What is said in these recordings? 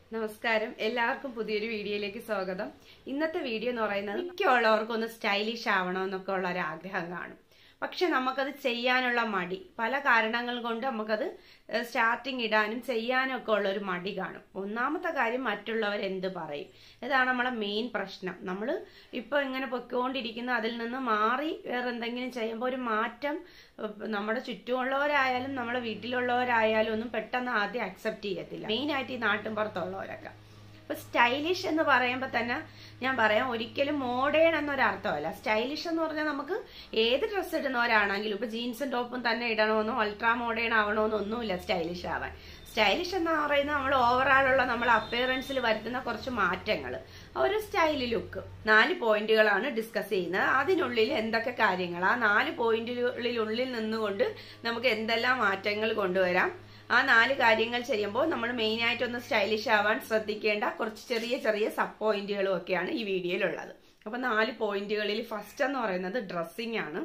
നമസ്കാരം എല്ലാവർക്കും പുതിയൊരു വീഡിയോയിലേക്ക് സ്വാഗതം ഇന്നത്തെ വീഡിയോ എന്ന് പറയുന്നത് മിക്കുള്ളവർക്കും ഒന്ന് സ്റ്റൈലിഷ് ആവണമെന്നൊക്കെ ഉള്ള ഒരു ആഗ്രഹം കാണും പക്ഷെ നമുക്കത് ചെയ്യാനുള്ള മടി പല കാരണങ്ങൾ കൊണ്ട് നമുക്കത് സ്റ്റാർട്ടിങ് ഇടാനും ചെയ്യാനും ഒക്കെ ഉള്ള ഒരു മടി കാണും ഒന്നാമത്തെ കാര്യം മറ്റുള്ളവർ എന്ത് പറയും ഇതാണ് നമ്മളെ മെയിൻ പ്രശ്നം നമ്മൾ ഇപ്പോൾ ഇങ്ങനെ പൊയ്ക്കൊണ്ടിരിക്കുന്ന അതിൽ നിന്ന് മാറി വേറെ എന്തെങ്കിലും ചെയ്യുമ്പോൾ ഒരു മാറ്റം ഏഹ് നമ്മുടെ ചുറ്റുമുള്ളവരായാലും നമ്മുടെ വീട്ടിലുള്ളവരായാലും ഒന്നും പെട്ടെന്ന് ആദ്യം അക്സെപ്റ്റ് ചെയ്യത്തില്ല മെയിനായിട്ട് ഈ നാട്ടിൻ പുറത്തുള്ളവരൊക്കെ അപ്പൊ സ്റ്റൈലിഷ് എന്ന് പറയുമ്പോൾ തന്നെ ഞാൻ പറയാം ഒരിക്കലും മോഡേൺ എന്നൊരർത്ഥമല്ല സ്റ്റൈലിഷ് എന്ന് പറഞ്ഞാൽ നമുക്ക് ഏത് ഡ്രസ്സ് ഇടുന്നവരാണെങ്കിലും ഇപ്പൊ ജീൻസും ടോപ്പും തന്നെ ഇടണമെന്നോ അൾട്രാ മോഡേൺ ആവണമെന്നോ ഒന്നുമില്ല സ്റ്റൈലിഷ് ആവാൻ സ്റ്റൈലിഷ് എന്ന് പറയുന്നത് നമ്മൾ ഓവറാൾ ഉള്ള നമ്മുടെ അപ്പിയറൻസിൽ വരുത്തുന്ന കുറച്ച് മാറ്റങ്ങൾ ഒരു സ്റ്റൈൽ ലുക്ക് നാല് പോയിന്റുകളാണ് ഡിസ്കസ് ചെയ്യുന്നത് അതിനുള്ളിൽ എന്തൊക്കെ കാര്യങ്ങൾ ആ നാല് പോയിന്റുകളിലുള്ളിൽ നിന്നുകൊണ്ട് നമുക്ക് എന്തെല്ലാം മാറ്റങ്ങൾ കൊണ്ടുവരാം ആ നാല് കാര്യങ്ങൾ ചെയ്യുമ്പോൾ നമ്മൾ മെയിൻ ആയിട്ട് ഒന്ന് സ്റ്റൈലിഷ് ആവാൻ ശ്രദ്ധിക്കേണ്ട കുറച്ച് ചെറിയ ചെറിയ സബ് പോയിന്റുകളും ഒക്കെയാണ് ഈ വീഡിയോയിലുള്ളത് അപ്പൊ നാല് പോയിന്റുകളിൽ ഫസ്റ്റ് എന്ന് പറയുന്നത് ഡ്രസ്സിംഗ് ആണ്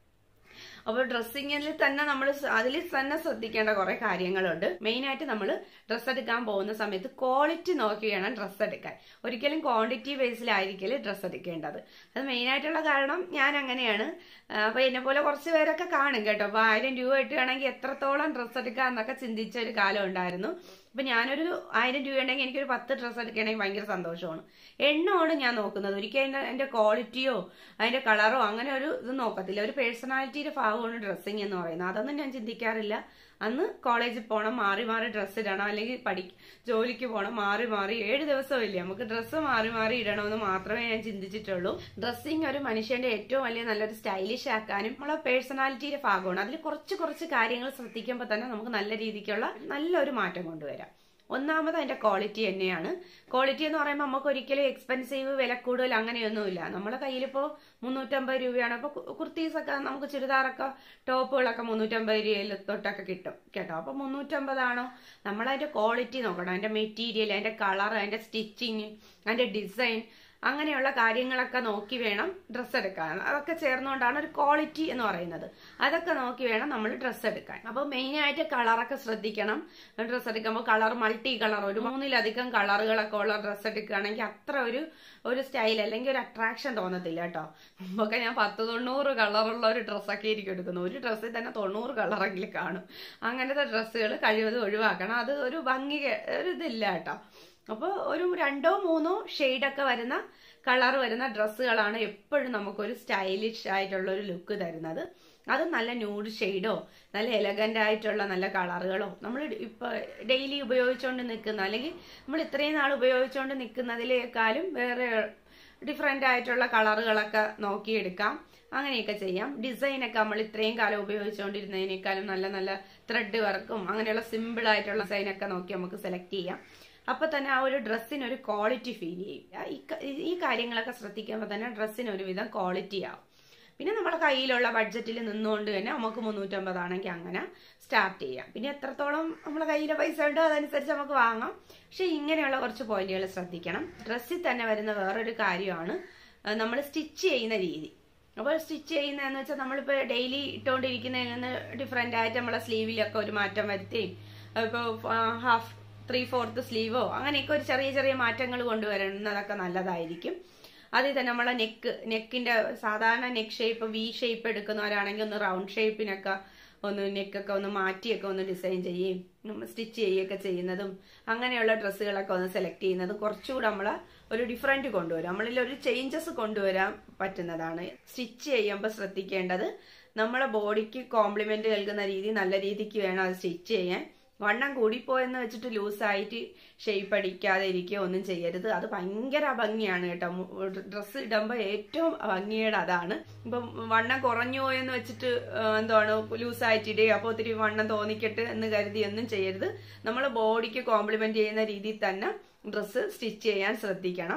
അപ്പോൾ ഡ്രസ്സിങ്ങിൽ തന്നെ നമ്മൾ അതിൽ തന്നെ ശ്രദ്ധിക്കേണ്ട കുറെ കാര്യങ്ങളുണ്ട് മെയിൻ ആയിട്ട് നമ്മൾ ഡ്രസ്സ് എടുക്കാൻ പോകുന്ന സമയത്ത് ക്വാളിറ്റി നോക്കി വേണം ഡ്രസ്സ് എടുക്കാൻ ഒരിക്കലും ക്വാണ്ടിറ്റി ബേസിലായിരിക്കില്ല ഡ്രസ്സ് എടുക്കേണ്ടത് അത് മെയിൻ ആയിട്ടുള്ള കാരണം ഞാൻ അങ്ങനെയാണ് അപ്പൊ എന്നെ പോലെ കുറച്ച് പേരൊക്കെ കാണും കേട്ടോ അപ്പൊ ആയിരം രൂപ ഇട്ടുകയാണെങ്കിൽ എത്രത്തോളം ഡ്രസ്സ് എടുക്കാം എന്നൊക്കെ ചിന്തിച്ച ഒരു കാലം ഉണ്ടായിരുന്നു അപ്പൊ ഞാനൊരു ആയിരം രൂപ ഉണ്ടെങ്കിൽ എനിക്കൊരു പത്ത് ഡ്രസ്സ് എടുക്കണമെങ്കിൽ ഭയങ്കര സന്തോഷമാണ് എണ്ണമാണ് ഞാൻ നോക്കുന്നത് ഒരിക്കലും അതിന്റെ ക്വാളിറ്റിയോ അതിന്റെ കളറോ അങ്ങനെ ഒരു ഇത് നോക്കത്തില്ല ഒരു പേഴ്സണാലിറ്റിയുടെ ഭാഗമാണ് ഡ്രസ്സിങ് എന്ന് പറയുന്നത് അതൊന്നും ഞാൻ ചിന്തിക്കാറില്ല അന്ന് കോളേജിൽ പോകണം മാറി മാറി ഡ്രസ്സ് ഇടണം അല്ലെങ്കിൽ പഠി ജോലിക്ക് പോകണം മാറി മാറി ഏഴ് ദിവസവും ഇല്ല നമുക്ക് ഡ്രസ്സ് മാറി മാറി ഇടണമെന്ന് മാത്രമേ ഞാൻ ചിന്തിച്ചിട്ടുള്ളൂ ഡ്രസ്സിങ് ഒരു മനുഷ്യന്റെ ഏറ്റവും വലിയ നല്ലൊരു സ്റ്റൈലിഷ് ആക്കാനും നമ്മളെ പേഴ്സണാലിറ്റിയുടെ ഭാഗമാണ് അതിൽ കുറച്ച് കുറച്ച് കാര്യങ്ങൾ ശ്രദ്ധിക്കുമ്പോൾ തന്നെ നമുക്ക് നല്ല രീതിക്കുള്ള നല്ലൊരു മാറ്റം കൊണ്ടുവരാം ഒന്നാമത് അതിന്റെ ക്വാളിറ്റി തന്നെയാണ് ക്വാളിറ്റി എന്ന് പറയുമ്പോൾ നമുക്ക് ഒരിക്കലും എക്സ്പെൻസീവ് വില കൂടുതൽ അങ്ങനെയൊന്നുമില്ല നമ്മുടെ കയ്യിലിപ്പോൾ മുന്നൂറ്റമ്പത് രൂപയാണ് അപ്പോൾ കുർത്തീസൊക്കെ നമുക്ക് ചുരിദാറൊക്കെ ടോപ്പുകളൊക്കെ മുന്നൂറ്റമ്പത് രൂപയിൽ തൊട്ടൊക്കെ കിട്ടും കേട്ടോ അപ്പോൾ മുന്നൂറ്റമ്പതാണോ നമ്മൾ അതിന്റെ ക്വാളിറ്റി നോക്കണം അതിന്റെ മെറ്റീരിയൽ അതിന്റെ കളർ അതിന്റെ സ്റ്റിച്ചിങ് അതിന്റെ ഡിസൈൻ അങ്ങനെയുള്ള കാര്യങ്ങളൊക്കെ നോക്കി വേണം ഡ്രസ്സ് എടുക്കാൻ അതൊക്കെ ചേർന്നുകൊണ്ടാണ് ഒരു ക്വാളിറ്റി എന്ന് പറയുന്നത് അതൊക്കെ നോക്കി വേണം നമ്മൾ ഡ്രസ്സ് എടുക്കാൻ അപ്പോൾ മെയിൻ ആയിട്ട് കളറൊക്കെ ശ്രദ്ധിക്കണം ഡ്രസ്സ് എടുക്കുമ്പോൾ കളർ മൾട്ടി കളർ ഒരു മൂന്നിലധികം കളറുകളൊക്കെ ഉള്ള ഡ്രസ്സ് എടുക്കുകയാണെങ്കിൽ അത്ര ഒരു ഒരു സ്റ്റൈൽ അല്ലെങ്കിൽ ഒരു അട്രാക്ഷൻ തോന്നത്തില്ല കേട്ടോ മുമ്പൊക്കെ ഞാൻ പത്ത് തൊണ്ണൂറ് കളറുള്ള ഒരു ഡ്രസ്സൊക്കെ ആയിരിക്കും എടുക്കുന്നത് ഒരു ഡ്രസ്സിൽ തന്നെ തൊണ്ണൂറ് കളറെങ്കിലും കാണും അങ്ങനത്തെ ഡ്രസ്സുകൾ കഴിവതും ഒഴിവാക്കണം അത് ഒരു ഭംഗി ഒരു ഇതില്ല കേട്ടോ അപ്പോൾ ഒരു രണ്ടോ മൂന്നോ ഷെയ്ഡൊക്കെ വരുന്ന കളർ വരുന്ന ഡ്രസ്സുകളാണ് എപ്പോഴും നമുക്കൊരു സ്റ്റൈലിഷ് ആയിട്ടുള്ള ഒരു ലുക്ക് തരുന്നത് അത് നല്ല ന്യൂഡ് ഷെയ്ഡോ നല്ല എലഗന്റ് ആയിട്ടുള്ള നല്ല കളറുകളോ നമ്മൾ ഇപ്പൊ ഡെയിലി ഉപയോഗിച്ചുകൊണ്ട് നിൽക്കുന്ന അല്ലെങ്കിൽ നമ്മൾ ഇത്രയും നാൾ ഉപയോഗിച്ചുകൊണ്ട് നിൽക്കുന്നതിലേക്കാളും വേറെ ഡിഫറെന്റ് ആയിട്ടുള്ള കളറുകളൊക്കെ നോക്കിയെടുക്കാം അങ്ങനെയൊക്കെ ചെയ്യാം ഡിസൈനൊക്കെ നമ്മൾ ഇത്രയും കാലം ഉപയോഗിച്ചുകൊണ്ടിരുന്നതിനേക്കാളും നല്ല നല്ല ത്രെഡ് വർക്കും അങ്ങനെയുള്ള സിമ്പിൾ ആയിട്ടുള്ള ഡിസൈനൊക്കെ നോക്കി നമുക്ക് സെലക്ട് ചെയ്യാം അപ്പൊ തന്നെ ആ ഒരു ഡ്രസ്സിന് ഒരു ക്വാളിറ്റി ഫീൽ ചെയ്യും ഈ കാര്യങ്ങളൊക്കെ ശ്രദ്ധിക്കുമ്പോൾ തന്നെ ഡ്രസ്സിന് ഒരുവിധം ക്വാളിറ്റി ആവും പിന്നെ നമ്മുടെ കയ്യിലുള്ള ബഡ്ജറ്റിൽ നിന്നുകൊണ്ട് തന്നെ നമുക്ക് മുന്നൂറ്റമ്പതാണെങ്കിൽ അങ്ങനെ സ്റ്റാർട്ട് ചെയ്യാം പിന്നെ എത്രത്തോളം നമ്മളെ കയ്യിലെ പൈസ ഉണ്ടോ അതനുസരിച്ച് നമുക്ക് വാങ്ങാം പക്ഷെ ഇങ്ങനെയുള്ള കുറച്ച് പോയിന്റുകൾ ശ്രദ്ധിക്കണം ഡ്രസ്സിൽ തന്നെ വരുന്ന വേറൊരു കാര്യമാണ് നമ്മൾ സ്റ്റിച്ച് ചെയ്യുന്ന രീതി അപ്പോൾ സ്റ്റിച്ച് ചെയ്യുന്നതെന്ന് വെച്ചാൽ നമ്മളിപ്പോൾ ഡെയിലി ഇട്ടുകൊണ്ടിരിക്കുന്നതിൽ നിന്ന് ഡിഫറെൻ്റ് ആയിട്ട് നമ്മളെ സ്ലീവിലൊക്കെ ഒരു മാറ്റം വരുത്തുകയും ഇപ്പോൾ ഹാഫ് ത്രീ ഫോർത്ത് സ്ലീവോ അങ്ങനെയൊക്കെ ഒരു ചെറിയ ചെറിയ മാറ്റങ്ങൾ കൊണ്ടുവരുന്നതൊക്കെ നല്ലതായിരിക്കും അതിൽ തന്നെ നമ്മളെ നെക്ക് നെക്കിന്റെ സാധാരണ നെക്ക് ഷേപ്പ് വി ഷേപ്പ് എടുക്കുന്നവരാണെങ്കിൽ ഒന്ന് റൗണ്ട് ഷേപ്പിനൊക്കെ ഒന്ന് നെക്കൊക്കെ ഒന്ന് മാറ്റിയൊക്കെ ഒന്ന് ഡിസൈൻ ചെയ്യുകയും സ്റ്റിച്ച് ചെയ്യുകയൊക്കെ ചെയ്യുന്നതും അങ്ങനെയുള്ള ഡ്രസ്സുകളൊക്കെ ഒന്ന് സെലക്ട് ചെയ്യുന്നതും കുറച്ചുകൂടെ നമ്മളെ ഒരു ഡിഫറൻറ്റ് കൊണ്ടുവരും നമ്മളിൽ ഒരു ചേഞ്ചസ് കൊണ്ടുവരാൻ പറ്റുന്നതാണ് സ്റ്റിച്ച് ചെയ്യുമ്പോൾ ശ്രദ്ധിക്കേണ്ടത് നമ്മളെ ബോഡിക്ക് കോംപ്ലിമെന്റ് നൽകുന്ന രീതി നല്ല രീതിക്ക് വേണം അത് സ്റ്റിച്ച് ചെയ്യാൻ വണ്ണം കൂടിപ്പോയെന്ന് വെച്ചിട്ട് ലൂസായിട്ട് ഷേപ്പ് അടിക്കാതെ ഇരിക്കുകയോ ഒന്നും ചെയ്യരുത് അത് ഭയങ്കര അഭംഗിയാണ് കേട്ടോ ഡ്രസ്സ് ഇടുമ്പോൾ ഏറ്റവും ഭംഗിയുടെ അതാണ് ഇപ്പം വണ്ണം കുറഞ്ഞു പോയെന്ന് വെച്ചിട്ട് എന്താണ് ലൂസായിട്ട് ഇടുക അപ്പോൾ ഒത്തിരി വണ്ണം തോന്നിക്കട്ടെ എന്ന് കരുതി ഒന്നും ചെയ്യരുത് നമ്മൾ ബോഡിക്ക് കോംപ്ലിമെന്റ് ചെയ്യുന്ന രീതിയിൽ തന്നെ ഡ്രസ്സ് സ്റ്റിച്ച് ചെയ്യാൻ ശ്രദ്ധിക്കണം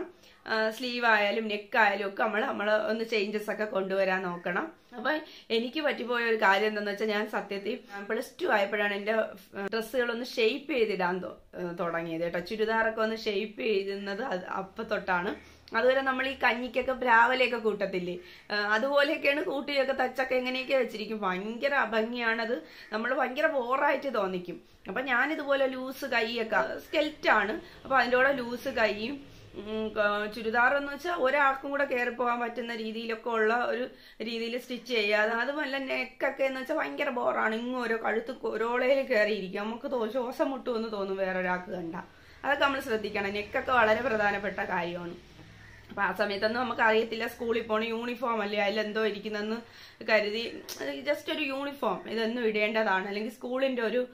സ്ലീവ് ആയാലും നെക്ക് ആയാലും ഒക്കെ നമ്മൾ നമ്മൾ ഒന്ന് ചേഞ്ചസ് ഒക്കെ കൊണ്ടുവരാൻ നോക്കണം അപ്പൊ എനിക്ക് പറ്റിപ്പോയ ഒരു കാര്യം എന്താന്ന് വെച്ചാൽ ഞാൻ സത്യത്തിൽ പ്ലസ് ടു ആയപ്പോഴാണ് എന്റെ ഡ്രസ്സുകളൊന്ന് ഷെയ്പ്പ് ചെയ്തിടാൻ തൊ- തുടങ്ങിയത് കേട്ടോ ചുരിദാറൊക്കെ ഒന്ന് ഷെയ്പ്പ് ചെയ്യുന്നത് അത് അപ്പൊ തൊട്ടാണ് അതുവരെ നമ്മൾ ഈ കഞ്ഞിക്കൊക്കെ ബ്രാവലയൊക്കെ കൂട്ടത്തില്ലേ ആ, അതുപോലെയൊക്കെയാണ് കൂട്ടിയൊക്കെ തച്ചൊക്കെ എങ്ങനെയൊക്കെ വെച്ചിരിക്കും ഭയങ്കര അഭംഗിയാണത് നമ്മൾ ഭയങ്കര ബോറായിട്ട് തോന്നിക്കും അപ്പൊ ഞാനിതുപോലെ ലൂസ് കൈയൊക്കെ സ്കെൽറ്റാണ് അപ്പൊ അതിൻ്റെ കൂടെ ലൂസ് കൈയും ഉം, ക- ചുരിദാർ എന്ന് വെച്ചാൽ ഒരാൾക്കും കൂടെ കയറി പോകാൻ പറ്റുന്ന രീതിയിലൊക്കെ ഉള്ള ഒരു രീതിയിൽ സ്റ്റിച്ച് ചെയ്യാതെ അതുമല്ല നെക്കൊക്കെ എന്ന് വെച്ചാൽ ഭയങ്കര ബോറാണ് ഇങ്ങ് ഓരോ കഴുത്ത് ഒരോളയിൽ കയറിയിരിക്കും നമുക്ക് തോ ശ്വാസം മുട്ടുമെന്ന് തോന്നും വേറൊരാൾക്ക് കണ്ട അതൊക്കെ നമ്മൾ ശ്രദ്ധിക്കണം നെക്കൊക്കെ വളരെ പ്രധാനപ്പെട്ട കാര്യമാണ് അപ്പൊ ആ സമയത്തൊന്നും നമുക്ക് അറിയത്തില്ല സ്കൂളിൽ പോണ യൂണിഫോം അല്ലേ അതിലെന്തോ ഇരിക്കുന്നെന്ന് കരുതി ജസ്റ്റ് ഒരു യൂണിഫോം ഇതൊന്നും ഇടേണ്ടതാണ് അല്ലെങ്കിൽ സ്കൂളിന്റെ ഒരു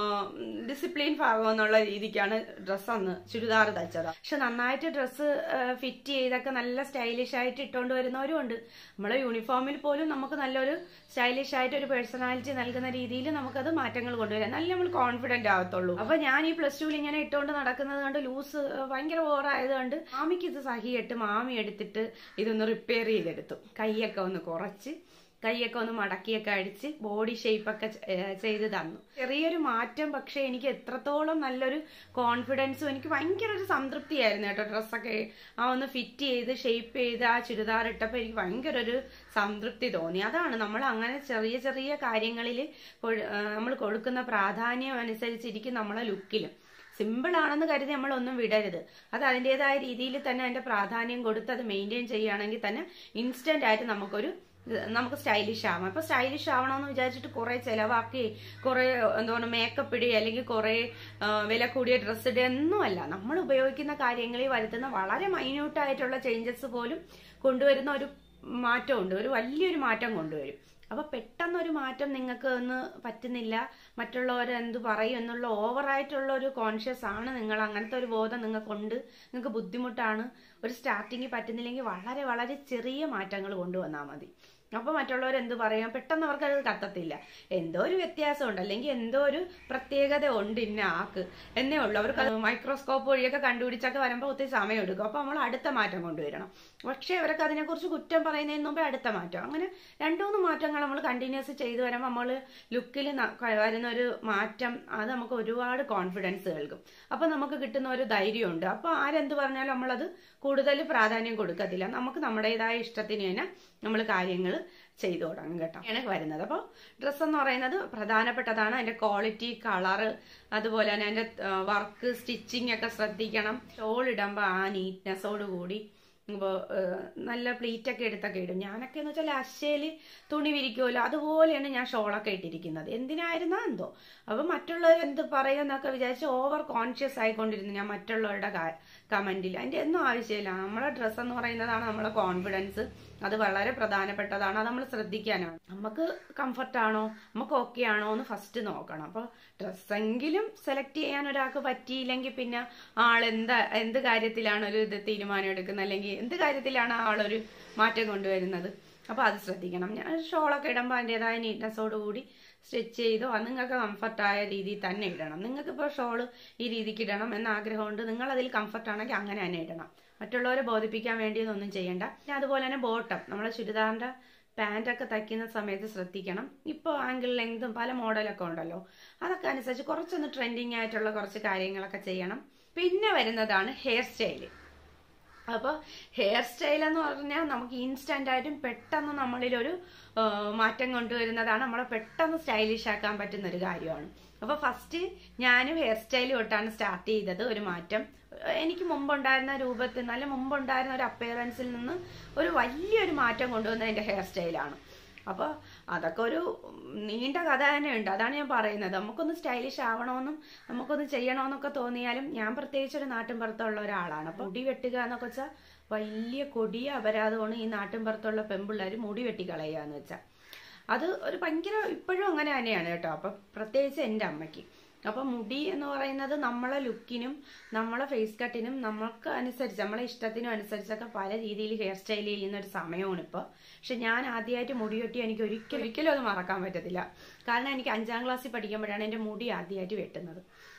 ഡിസിപ്ലിൻ ഭാഗം എന്നുള്ള രീതിക്കാണ് ഡ്രസ്സ് അന്ന് ചുരിദാർ തച്ചത് പക്ഷെ നന്നായിട്ട് ഡ്രസ്സ് ഫിറ്റ് ചെയ്തൊക്കെ നല്ല സ്റ്റൈലിഷ് ആയിട്ട് ഇട്ടുകൊണ്ട് വരുന്നവരും ഉണ്ട് നമ്മളെ യൂണിഫോമിൽ പോലും നമുക്ക് നല്ലൊരു സ്റ്റൈലിഷ് ആയിട്ട് ഒരു പേഴ്സണാലിറ്റി നൽകുന്ന രീതിയിൽ നമുക്കത് മാറ്റങ്ങൾ കൊണ്ടുവരാം നല്ല നമ്മൾ കോൺഫിഡന്റ് ആവത്തുള്ളൂ അപ്പൊ ഞാൻ ഈ പ്ലസ് ടുവിൽ ഇങ്ങനെ ഇട്ടുകൊണ്ട് നടക്കുന്നത് കൊണ്ട് ലൂസ് ഭയങ്കര ഓവറായതുകൊണ്ട് മാമിക്ക് ഇത് സഹിയിട്ട് മാമി എടുത്തിട്ട് ഇതൊന്ന് റിപ്പയർ ചെയ്തെടുത്തു കൈയൊക്കെ ഒന്ന് കുറച്ച് കൈയൊക്കെ ഒന്ന് മടക്കിയൊക്കെ അടിച്ച് ബോഡി ഷേപ്പൊക്കെ ചെയ്ത് തന്നു ചെറിയൊരു മാറ്റം പക്ഷെ എനിക്ക് എത്രത്തോളം നല്ലൊരു കോൺഫിഡൻസും എനിക്ക് ഭയങ്കര ഒരു സംതൃപ്തിയായിരുന്നു കേട്ടോ ഡ്രസ്സൊക്കെ ആ ഒന്ന് ഫിറ്റ് ചെയ്ത് ഷേപ്പ് ചെയ്ത് ആ ചുരിദാർ ഇട്ടപ്പോൾ എനിക്ക് ഭയങ്കര ഒരു സംതൃപ്തി തോന്നി അതാണ് നമ്മൾ അങ്ങനെ ചെറിയ ചെറിയ കാര്യങ്ങളിൽ നമ്മൾ കൊടുക്കുന്ന പ്രാധാന്യം അനുസരിച്ചിരിക്കും നമ്മളെ ലുക്കിലും സിമ്പിൾ ആണെന്ന് കരുതി നമ്മൾ ഒന്നും വിടരുത് അത് അതിൻ്റെതായ രീതിയിൽ തന്നെ അതിന്റെ പ്രാധാന്യം കൊടുത്ത് അത് മെയിൻറ്റെയിൻ ചെയ്യുകയാണെങ്കിൽ തന്നെ ഇൻസ്റ്റന്റ് ആയിട്ട് നമുക്കൊരു നമുക്ക് സ്റ്റൈലിഷ് ആവാം അപ്പൊ സ്റ്റൈലിഷ് ആവണമെന്ന് വിചാരിച്ചിട്ട് കുറെ ചെലവാക്കി കുറെ എന്താണ് മേക്കപ്പ് ഇടുക അല്ലെങ്കിൽ കുറെ വില കൂടിയ ഡ്രസ്സ് ഇടുക ഒന്നുമല്ല നമ്മൾ ഉപയോഗിക്കുന്ന കാര്യങ്ങളിൽ വരുത്തുന്ന വളരെ മൈന്യൂട്ട് ആയിട്ടുള്ള ചേഞ്ചസ് പോലും കൊണ്ടുവരുന്ന ഒരു മാറ്റമുണ്ട് ഒരു വലിയൊരു മാറ്റം കൊണ്ടുവരും അപ്പൊ പെട്ടെന്നൊരു മാറ്റം നിങ്ങൾക്ക് ഒന്ന് പറ്റുന്നില്ല മറ്റുള്ളവർ എന്ത് പറയും എന്നുള്ള ഓവറായിട്ടുള്ള ഒരു കോൺഷ്യസ് ആണ് നിങ്ങൾ അങ്ങനത്തെ ഒരു ബോധം നിങ്ങൾക്കുണ്ട് നിങ്ങൾക്ക് ബുദ്ധിമുട്ടാണ് ഒരു സ്റ്റാർട്ടിങ് പറ്റുന്നില്ലെങ്കിൽ വളരെ വളരെ ചെറിയ മാറ്റങ്ങൾ കൊണ്ടുവന്നാൽ മതി അപ്പൊ മറ്റുള്ളവർ എന്ത് പറയാം പെട്ടെന്ന് അവർക്ക് അത് കത്തത്തില്ല എന്തോ ഒരു വ്യത്യാസമുണ്ട് അല്ലെങ്കിൽ എന്തോ ഒരു പ്രത്യേകത ഉണ്ട് ഇന്ന ആക്ക് എന്നേ ഉള്ളൂ അവർക്ക് മൈക്രോസ്കോപ്പ് വഴിയൊക്കെ കണ്ടുപിടിച്ചൊക്കെ വരുമ്പോൾ ഒത്തിരി സമയം എടുക്കും അപ്പൊ നമ്മൾ അടുത്ത മാറ്റം കൊണ്ടുവരണം പക്ഷേ അവർക്ക് അതിനെക്കുറിച്ച് കുറ്റം പറയുന്നതിന് മുമ്പേ അടുത്ത മാറ്റം അങ്ങനെ രണ്ടു മൂന്ന് മാറ്റങ്ങൾ നമ്മൾ കണ്ടിന്യൂസ് ചെയ്തു വരുമ്പോൾ നമ്മൾ ലുക്കിൽ വരുന്ന ഒരു മാറ്റം അത് നമുക്ക് ഒരുപാട് കോൺഫിഡൻസ് നൽകും അപ്പൊ നമുക്ക് കിട്ടുന്ന ഒരു ധൈര്യമുണ്ട് അപ്പൊ ആരെന്ത് പറഞ്ഞാലും നമ്മളത് കൂടുതൽ പ്രാധാന്യം കൊടുക്കത്തില്ല നമുക്ക് നമ്മുടേതായ ഇഷ്ടത്തിന് തന്നെ നമ്മൾ കാര്യങ്ങൾ ചെയ്തു തുടങ്ങും കേട്ടോ ആണ് വരുന്നത് അപ്പോൾ ഡ്രസ്സ് എന്ന് പറയുന്നത് പ്രധാനപ്പെട്ടതാണ് അതിന്റെ ക്വാളിറ്റി കളറ് അതുപോലെ തന്നെ അതിന്റെ വർക്ക് സ്റ്റിച്ചിങ് ഒക്കെ ശ്രദ്ധിക്കണം ഷോൾ ഇടുമ്പോൾ ആ നീറ്റ്നെസ്സോട് കൂടി ഇപ്പോൾ നല്ല പ്ലീറ്റ് ഒക്കെ എടുത്തൊക്കെ ഇടും ഞാനൊക്കെ എന്ന് വെച്ചാൽ അശയില് തുണി വിരിക്കുമല്ലോ അതുപോലെയാണ് ഞാൻ ഷോളൊക്കെ ഇട്ടിരിക്കുന്നത് എന്തിനായിരുന്നാ എന്തോ അപ്പൊ മറ്റുള്ളവർ എന്ത് പറയും എന്നൊക്കെ വിചാരിച്ച് ഓവർ കോൺഷ്യസ് ആയിക്കൊണ്ടിരുന്നു ഞാൻ മറ്റുള്ളവരുടെ കമന്റിൽ അതിന്റെ ഒന്നും ആവശ്യമില്ല നമ്മളെ ഡ്രസ്സ് എന്ന് പറയുന്നതാണ് നമ്മളെ കോൺഫിഡൻസ് അത് വളരെ പ്രധാനപ്പെട്ടതാണ് അത് നമ്മൾ ശ്രദ്ധിക്കാനാണ് നമുക്ക് കംഫർട്ട് ആണോ നമുക്ക് ഓക്കെ ആണോ എന്ന് ഫസ്റ്റ് നോക്കണം അപ്പോൾ ഡ്രസ്സെങ്കിലും സെലക്ട് ചെയ്യാൻ ഒരാൾക്ക് പറ്റിയില്ലെങ്കിൽ പിന്നെ ആൾ എന്താ എന്ത് കാര്യത്തിലാണ് ഒരു ഇത് തീരുമാനം എടുക്കുന്നത് അല്ലെങ്കിൽ എന്ത് കാര്യത്തിലാണ് ആളൊരു മാറ്റം കൊണ്ടുവരുന്നത് അപ്പോൾ അത് ശ്രദ്ധിക്കണം ഞാൻ ഷോളൊക്കെ ഇടുമ്പോൾ അതിൻ്റെതായ നീറ്റ്നെസ്സോട് കൂടി സ്റ്റിച്ച് ചെയ്തോ അത് നിങ്ങൾക്ക് കംഫർട്ടായ രീതിയിൽ തന്നെ ഇടണം നിങ്ങൾക്ക് ഇപ്പോൾ ഷോള് ഈ രീതിക്ക് ഇടണം എന്ന ആഗ്രഹമുണ്ട് നിങ്ങൾ അതിൽ കംഫർട്ട് ആണെങ്കിൽ അങ്ങനെ തന്നെ ഇടണം മറ്റുള്ളവരെ ബോധിപ്പിക്കാൻ വേണ്ടിയൊന്നും ചെയ്യണ്ട പിന്നെ അതുപോലെ തന്നെ ബോട്ടം നമ്മളെ ചുരിദാറിന്റെ പാൻറ്റൊക്കെ തയ്ക്കുന്ന സമയത്ത് ശ്രദ്ധിക്കണം ഇപ്പോൾ ആംഗിൾ ലെങ്തും പല മോഡലൊക്കെ ഉണ്ടല്ലോ അതൊക്കെ അനുസരിച്ച് കുറച്ചൊന്ന് ട്രെൻഡിങ് ആയിട്ടുള്ള കുറച്ച് കാര്യങ്ങളൊക്കെ ചെയ്യണം പിന്നെ വരുന്നതാണ് ഹെയർ സ്റ്റൈല് അപ്പോൾ ഹെയർ സ്റ്റൈൽ എന്ന് പറഞ്ഞാൽ നമുക്ക് ഇൻസ്റ്റന്റ് ആയിട്ടും പെട്ടെന്ന് നമ്മളിലൊരു മാറ്റം കൊണ്ടുവരുന്നതാണ് നമ്മളെ പെട്ടെന്ന് സ്റ്റൈലിഷ് ആക്കാൻ പറ്റുന്ന ഒരു കാര്യമാണ് അപ്പോൾ ഫസ്റ്റ് ഞാനും ഹെയർ സ്റ്റൈൽ തൊട്ടാണ് സ്റ്റാർട്ട് ചെയ്തത് ഒരു മാറ്റം എനിക്ക് മുമ്പുണ്ടായിരുന്ന രൂപത്തിൽ നല്ല മുമ്പുണ്ടായിരുന്ന ഒരു അപ്പിയറൻസിൽ നിന്ന് ഒരു വലിയൊരു മാറ്റം കൊണ്ടുവന്ന എൻ്റെ ഹെയർ സ്റ്റൈലാണ് അപ്പോൾ അതൊക്കെ ഒരു നീണ്ട കഥ തന്നെയുണ്ട് അതാണ് ഞാൻ പറയുന്നത് നമുക്കൊന്ന് സ്റ്റൈലിഷ് ആവണമെന്നും നമുക്കൊന്ന് ചെയ്യണമെന്നൊക്കെ തോന്നിയാലും ഞാൻ പ്രത്യേകിച്ച് ഒരു നാട്ടിൻപുറത്തുള്ള ഒരാളാണ് അപ്പോൾ മുടി വെട്ടുക എന്നൊക്കെ വെച്ചാൽ വലിയ കൊടിയ അപരാധമാണ് ഈ നാട്ടിൻപുറത്തുള്ള പെമ്പിള്ളേർ മുടി വെട്ടിക്കളയുക എന്ന് വെച്ചാൽ അത് ഒരു ഭയങ്കര ഇപ്പോഴും അങ്ങനെ തന്നെയാണ് കേട്ടോ അപ്പം പ്രത്യേകിച്ച് എൻ്റെ അമ്മയ്ക്ക് അപ്പം മുടി എന്ന് പറയുന്നത് നമ്മളെ ലുക്കിനും നമ്മളെ ഫേസ് കട്ടിനും നമുക്ക് അനുസരിച്ച് നമ്മളെ ഇഷ്ടത്തിനും അനുസരിച്ചൊക്കെ പല രീതിയിൽ ഹെയർ സ്റ്റൈൽ ചെയ്യുന്ന ഒരു സമയമാണ് ഇപ്പോൾ പക്ഷെ ഞാൻ ആദ്യമായിട്ട് മുടി വെട്ടി എനിക്ക് ഒരിക്കലും ഒരിക്കലും അത് മറക്കാൻ പറ്റത്തില്ല കാരണം എനിക്ക് അഞ്ചാം ക്ലാസ്സിൽ പഠിക്കുമ്പോഴാണ് എൻ്റെ മുടി ആദ്യമായിട്ട് വെട്ടുന്നത്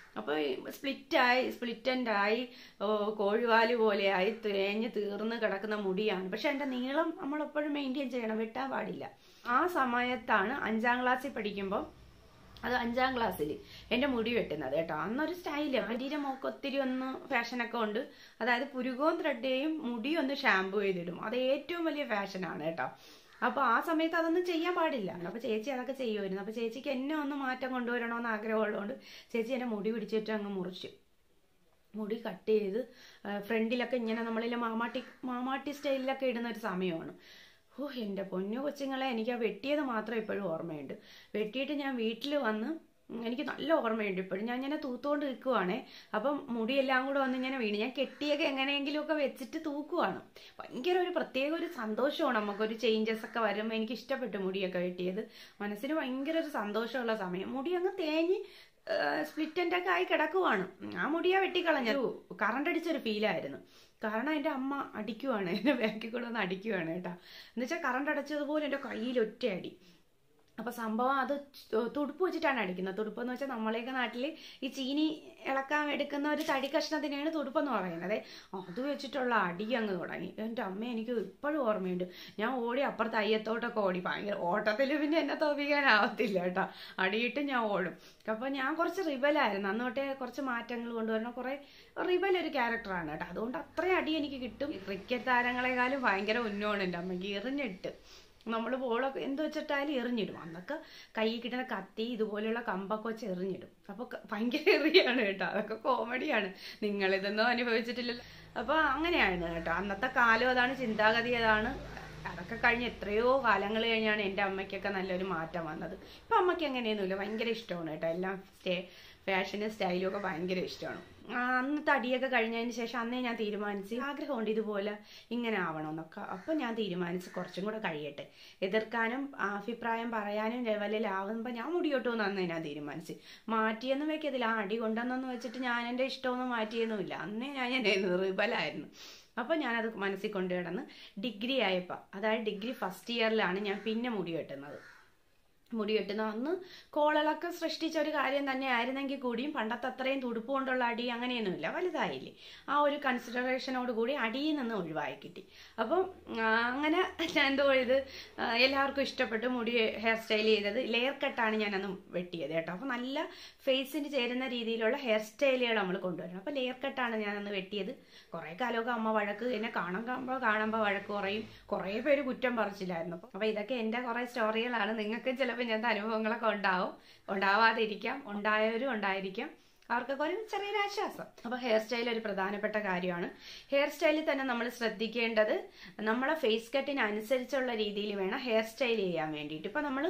അപ്പോൾ സ്പ്ലിറ്റായി സ്പ്ലിറ്റൻ്റായി കോഴിവാല് പോലെയായി തേഞ്ഞ് തീർന്ന് കിടക്കുന്ന മുടിയാണ് പക്ഷെ എൻ്റെ നീളം നമ്മളെപ്പോഴും മെയിൻറ്റെയിൻ ചെയ്യണം വെട്ടാൻ പാടില്ല ആ സമയത്താണ് അഞ്ചാം ക്ലാസ്സിൽ പഠിക്കുമ്പോൾ അത് അഞ്ചാം ക്ലാസ്സിൽ എൻ്റെ മുടി വെട്ടുന്നത് കേട്ടോ അന്നൊരു സ്റ്റൈല് ആൻറ്റീൻ്റെ മോക്ക് ഒത്തിരി ഒന്ന് ഫാഷനൊക്കെ ഉണ്ട് അതായത് പുരുകവും ത്രെഡേയും മുടി ഒന്ന് ഷാമ്പു ചെയ്തിടും അത് ഏറ്റവും വലിയ ഫാഷനാണ് കേട്ടോ അപ്പോൾ ആ സമയത്ത് അതൊന്നും ചെയ്യാൻ പാടില്ല അപ്പോൾ ചേച്ചി അതൊക്കെ ചെയ്യുമായിരുന്നു അപ്പോൾ ചേച്ചിക്ക് എന്നെ ഒന്ന് മാറ്റം കൊണ്ടുവരണമെന്ന് ആഗ്രഹമുള്ളതുകൊണ്ട് ചേച്ചി എന്നെ മുടി പിടിച്ചിട്ട് അങ്ങ് മുറിച്ചു മുടി കട്ട് ചെയ്ത് ഫ്രണ്ടിലൊക്കെ ഇങ്ങനെ നമ്മളിൽ മാമാട്ടി മാമാട്ടി സ്റ്റൈലിലൊക്കെ ഇടുന്ന ഒരു സമയമാണ് ഓ എൻ്റെ പൊന്നു കൊച്ചുങ്ങളെ എനിക്ക് ആ വെട്ടിയത് മാത്രം ഇപ്പോഴും ഓർമ്മയുണ്ട് വെട്ടിയിട്ട് ഞാൻ വീട്ടിൽ വന്ന് എനിക്ക് നല്ല ഓർമ്മയുണ്ട് ഇപ്പോഴും ഞാൻ ഇങ്ങനെ തൂത്തുകൊണ്ട് നിൽക്കുവാണേ അപ്പം മുടിയെല്ലാം കൂടെ വന്ന് ഇങ്ങനെ വീണ് ഞാൻ കെട്ടിയൊക്കെ എങ്ങനെയെങ്കിലുമൊക്കെ വെച്ചിട്ട് തൂക്കുവാണ് ഭയങ്കര ഒരു പ്രത്യേക ഒരു സന്തോഷമാണ് നമുക്കൊരു ചേഞ്ചസ് ഒക്കെ വരുമ്പോൾ എനിക്ക് ഇഷ്ടപ്പെട്ടു മുടിയൊക്കെ വെട്ടിയത് മനസ്സിന് ഭയങ്കര ഒരു സന്തോഷമുള്ള സമയം മുടി അങ്ങ് തേഞ്ഞ് സ്പ്ലിറ്റൻ്റെ ഒക്കെ ആയി കിടക്കുവാണ് ആ മുടിയാ വെട്ടിക്കളഞ്ഞു കറണ്ട് അടിച്ചൊരു ഫീലായിരുന്നു കാരണം എൻ്റെ അമ്മ അടിക്കുവാണ് എൻ്റെ ബാക്കിൽ കൂടെ ഒന്ന് അടിക്കുവാണ് കേട്ടോ എന്നുവെച്ചാൽ കറണ്ട് അടച്ചതുപോലെ എൻ്റെ കയ്യിൽ ഒറ്റയടി അപ്പോൾ സംഭവം അത് തുടുപ്പ് വെച്ചിട്ടാണ് അടിക്കുന്നത് തുടുപ്പ് എന്ന് വെച്ചാൽ നമ്മളെയൊക്കെ നാട്ടിൽ ഈ ചീനി ഇളക്കാൻ എടുക്കുന്ന ഒരു തടി കഷ്ണത്തിനെയാണ് തുടുപ്പെന്ന് പറയുന്നത് അത് വെച്ചിട്ടുള്ള അടി അങ്ങ് തുടങ്ങി എൻ്റെ അമ്മ എനിക്ക് ഇപ്പോഴും ഓർമ്മയുണ്ട് ഞാൻ ഓടി അപ്പുറത്ത് അയ്യത്തോട്ടൊക്കെ ഓടി ഭയങ്കര ഓട്ടത്തിൽ പിന്നെ എന്നെ തോപ്പിക്കാനാവത്തില്ല കേട്ടോ അടിയിട്ട് ഞാൻ ഓടും അപ്പോൾ ഞാൻ കുറച്ച് റിബലായിരുന്നു അന്ന് തൊട്ടേ കുറച്ച് മാറ്റങ്ങൾ കൊണ്ടുവരണം കുറേ റിബൽ ഒരു ക്യാരക്ടറാണ് കേട്ടോ അതുകൊണ്ട് അത്രയും അടി എനിക്ക് കിട്ടും ക്രിക്കറ്റ് താരങ്ങളെക്കാളും ഭയങ്കര ഉന്നോണ് എൻ്റെ അമ്മയ്ക്ക് എറിഞ്ഞിട്ട് നമ്മൾ ബോളൊക്കെ എന്ത് വെച്ചിട്ടായാലും എറിഞ്ഞിടും അന്നൊക്കെ കയ്യിൽ കിട്ടുന്ന കത്തി ഇതുപോലെയുള്ള കമ്പൊക്കെ വെച്ച് എറിഞ്ഞിടും അപ്പോൾ ഭയങ്കര എറിയാണ് കേട്ടോ അതൊക്കെ കോമഡിയാണ് നിങ്ങളിതൊന്നും അനുഭവിച്ചിട്ടില്ലല്ലോ അപ്പോൾ അങ്ങനെയാണ് കേട്ടോ അന്നത്തെ കാലം അതാണ് ചിന്താഗതി അതാണ് അതൊക്കെ കഴിഞ്ഞ് എത്രയോ കാലങ്ങൾ കഴിഞ്ഞാണ് എൻ്റെ അമ്മയ്ക്കൊക്കെ നല്ലൊരു മാറ്റം വന്നത് ഇപ്പം അമ്മയ്ക്ക് അങ്ങനെയൊന്നുമില്ല ഭയങ്കര ഇഷ്ടമാണ് കേട്ടോ എല്ലാം സ്റ്റേ ഫാഷനും സ്റ്റൈലും ഒക്കെ ഭയങ്കര ഇഷ്ടമാണ് അന്നത്തെ അടിയൊക്കെ കഴിഞ്ഞതിന് ശേഷം അന്നേ ഞാൻ തീരുമാനിച്ച് ആഗ്രഹമുണ്ട് ഇതുപോലെ ഇങ്ങനെ ആവണമെന്നൊക്കെ അപ്പോൾ ഞാൻ തീരുമാനിച്ച് കുറച്ചും കൂടെ കഴിയട്ടെ എതിർക്കാനും അഭിപ്രായം പറയാനും ലെവലിലാവുമ്പോൾ ഞാൻ മുടിയോട്ടുമെന്ന് അന്നേ ഞാൻ തീരുമാനിച്ച് മാറ്റിയെന്നും വെക്കത്തില്ല ആ അടി കൊണ്ടുവന്നെന്ന് വെച്ചിട്ട് ഞാൻ എൻ്റെ ഇഷ്ടമൊന്നും മാറ്റിയൊന്നുമില്ല അന്നേ ഞാൻ എൻ്റെ റിബലായിരുന്നു അപ്പോൾ ഞാനത് മനസ്സിൽ കൊണ്ടു കിടന്ന് ഡിഗ്രി ആയപ്പോൾ അതായത് ഡിഗ്രി ഫസ്റ്റ് ഇയറിലാണ് ഞാൻ പിന്നെ മുടി കെട്ടുന്നത് മുടി കെട്ടുന്ന അന്ന് കോളകളൊക്കെ സൃഷ്ടിച്ച ഒരു കാര്യം തന്നെ ആയിരുന്നെങ്കിൽ കൂടിയും പണ്ടത്തെ അത്രയും തുടുപ്പ് കൊണ്ടുള്ള അടി അങ്ങനെയൊന്നുമില്ല വലുതായില്ലേ ആ ഒരു കൺസിഡറേഷനോട് കൂടി അടിയിൽ നിന്ന് ഒഴിവായി കിട്ടി അപ്പം അങ്ങനെ ഞാൻ എന്തോ ഇത് എല്ലാവർക്കും ഇഷ്ടപ്പെട്ട് മുടി ഹെയർ സ്റ്റൈൽ ചെയ്തത് ലെയർ കട്ടാണ് ഞാൻ അന്ന് വെട്ടിയത് കേട്ടോ അപ്പോൾ നല്ല ഫേസിന് ചേരുന്ന രീതിയിലുള്ള ഹെയർ സ്റ്റൈലുകൾ നമ്മൾ കൊണ്ടുവരണം അപ്പോൾ ലെയർ കട്ടാണ് ഞാൻ അന്ന് വെട്ടിയത് കുറേ കാലമൊക്കെ അമ്മ വഴക്ക് എന്നെ കാണുമ്പോൾ കാണുമ്പോൾ വഴക്ക് കുറയും കുറേ പേര് കുറ്റം പറിച്ചില്ലായിരുന്നു അപ്പോൾ ഇതൊക്കെ എൻ്റെ കുറേ സ്റ്റോറികളാണ് നിങ്ങൾക്ക് ചിലപ്പോൾ ഇങ്ങനത്തെ അനുഭവങ്ങളൊക്കെ ഉണ്ടാവും ഉണ്ടാവാതിരിക്കാം ഉണ്ടായവരും ഉണ്ടായിരിക്കാം അവർക്കൊക്കെ ഒരു ചെറിയൊരു ആശ്വാസം അപ്പോൾ ഹെയർ സ്റ്റൈൽ ഒരു പ്രധാനപ്പെട്ട കാര്യമാണ് ഹെയർ സ്റ്റൈലിൽ തന്നെ നമ്മൾ ശ്രദ്ധിക്കേണ്ടത് നമ്മളെ ഫേസ് കട്ടിന് അനുസരിച്ചുള്ള രീതിയിൽ വേണം ഹെയർ സ്റ്റൈൽ ചെയ്യാൻ വേണ്ടിയിട്ട് ഇപ്പം നമ്മൾ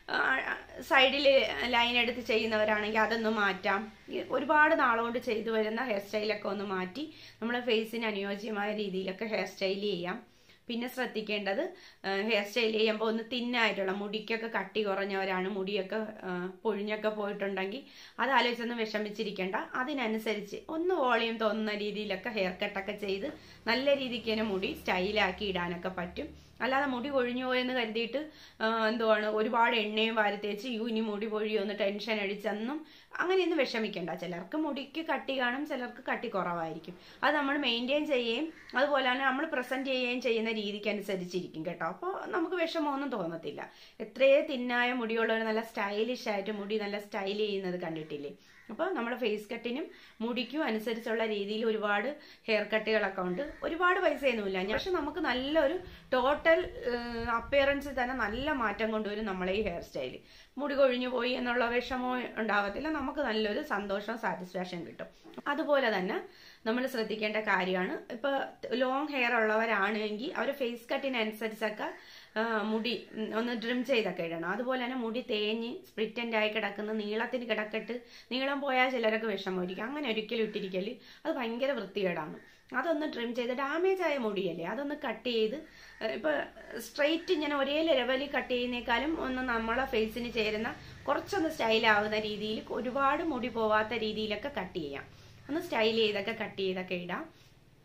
സൈഡിൽ ലൈൻ എടുത്ത് ചെയ്യുന്നവരാണെങ്കിൽ അതൊന്ന് മാറ്റാം ഒരുപാട് നാളുകൊണ്ട് ചെയ്തു വരുന്ന ഹെയർ സ്റ്റൈലൊക്കെ ഒന്ന് മാറ്റി നമ്മളെ ഫേസിന് അനുയോജ്യമായ രീതിയിലൊക്കെ ഹെയർ സ്റ്റൈൽ ചെയ്യാം പിന്നെ ശ്രദ്ധിക്കേണ്ടത് ഹെയർ സ്റ്റൈൽ ചെയ്യുമ്പോൾ ഒന്ന് തിന്നായിട്ടുള്ള മുടിക്കൊക്കെ കട്ടി കുറഞ്ഞവരാണ് മുടിയൊക്കെ പൊഴിഞ്ഞൊക്കെ പോയിട്ടുണ്ടെങ്കിൽ അത് ആലോചിച്ചൊന്നും വിഷമിച്ചിരിക്കേണ്ട അതിനനുസരിച്ച് ഒന്ന് വോളിയം തോന്നുന്ന രീതിയിലൊക്കെ ഹെയർ കട്ടൊക്കെ ചെയ്ത് നല്ല രീതിക്ക് തന്നെ മുടി സ്റ്റൈലാക്കി ഇടാനൊക്കെ പറ്റും അല്ലാതെ മുടി കൊഴിഞ്ഞു പോയെന്ന് കരുതിയിട്ട് എന്തുവാണ് ഒരുപാട് എണ്ണയും വാരി തേച്ച് യു ഇനി മുടി പൊഴിയൊന്ന് ടെൻഷൻ അടിച്ചെന്നും അങ്ങനെയൊന്നും വിഷമിക്കേണ്ട ചിലർക്ക് മുടിക്ക് കട്ടി കാണും ചിലർക്ക് കട്ടി കുറവായിരിക്കും അത് നമ്മൾ മെയിൻറ്റെയിൻ ചെയ്യുകയും അതുപോലെ തന്നെ നമ്മൾ പ്രസൻറ്റ് ചെയ്യുകയും ചെയ്യുന്ന രീതിക്ക് അനുസരിച്ചിരിക്കും കേട്ടോ അപ്പോൾ നമുക്ക് വിഷമമൊന്നും തോന്നത്തില്ല എത്രയേ തിന്നായ മുടിയുള്ളവർ നല്ല സ്റ്റൈലിഷ് ആയിട്ട് മുടി നല്ല സ്റ്റൈൽ ചെയ്യുന്നത് കണ്ടിട്ടില്ലേ അപ്പോൾ നമ്മുടെ ഫേസ് കട്ടിനും മുടിക്കും അനുസരിച്ചുള്ള രീതിയിൽ ഒരുപാട് ഹെയർ കട്ടുകളൊക്കെ ഉണ്ട് ഒരുപാട് പൈസയൊന്നുമില്ല പക്ഷെ നമുക്ക് നല്ലൊരു ടോട്ടൽ അപ്പിയറൻസിൽ തന്നെ നല്ല മാറ്റം കൊണ്ടുവരും നമ്മളെ ഈ ഹെയർ സ്റ്റൈൽ മുടി കൊഴിഞ്ഞു പോയി എന്നുള്ള വിഷമോ ഉണ്ടാവത്തില്ല നമുക്ക് നല്ലൊരു സന്തോഷം സാറ്റിസ്ഫാക്ഷൻ കിട്ടും അതുപോലെ തന്നെ നമ്മൾ ശ്രദ്ധിക്കേണ്ട കാര്യമാണ് ഇപ്പോൾ ലോങ് ഹെയർ ഉള്ളവരാണെങ്കിൽ അവർ ഫേസ് കട്ടിനനുസരിച്ചൊക്കെ മുടി ഒന്ന് ഡ്രിം ചെയ്തൊക്കെ ഇടണം അതുപോലെ തന്നെ മുടി തേഞ്ഞ് സ്പ്ലിറ്റൻ്റ് ആയി കിടക്കുന്ന നീളത്തിന് കിടക്കട്ട് നീളം പോയാൽ ചിലരൊക്കെ വിഷമമായിരിക്കും അങ്ങനെ ഒരിക്കലും ഇട്ടിരിക്കൽ അത് ഭയങ്കര വൃത്തികേടാണ് അതൊന്ന് ട്രിം ചെയ്ത് ഡാമേജ് ആയ മുടിയല്ലേ അതൊന്ന് കട്ട് ചെയ്ത് ഇപ്പോൾ സ്ട്രെയിറ്റ് ഇങ്ങനെ ഒരേ ലെവലിൽ കട്ട് ചെയ്യുന്നേക്കാളും ഒന്ന് നമ്മളെ ഫേസിന് ചേരുന്ന കുറച്ചൊന്ന് സ്റ്റൈലാവുന്ന രീതിയിൽ ഒരുപാട് മുടി പോവാത്ത രീതിയിലൊക്കെ കട്ട് ചെയ്യാം ഒന്ന് സ്റ്റൈൽ ചെയ്തൊക്കെ കട്ട് ചെയ്തൊക്കെ ഇടാം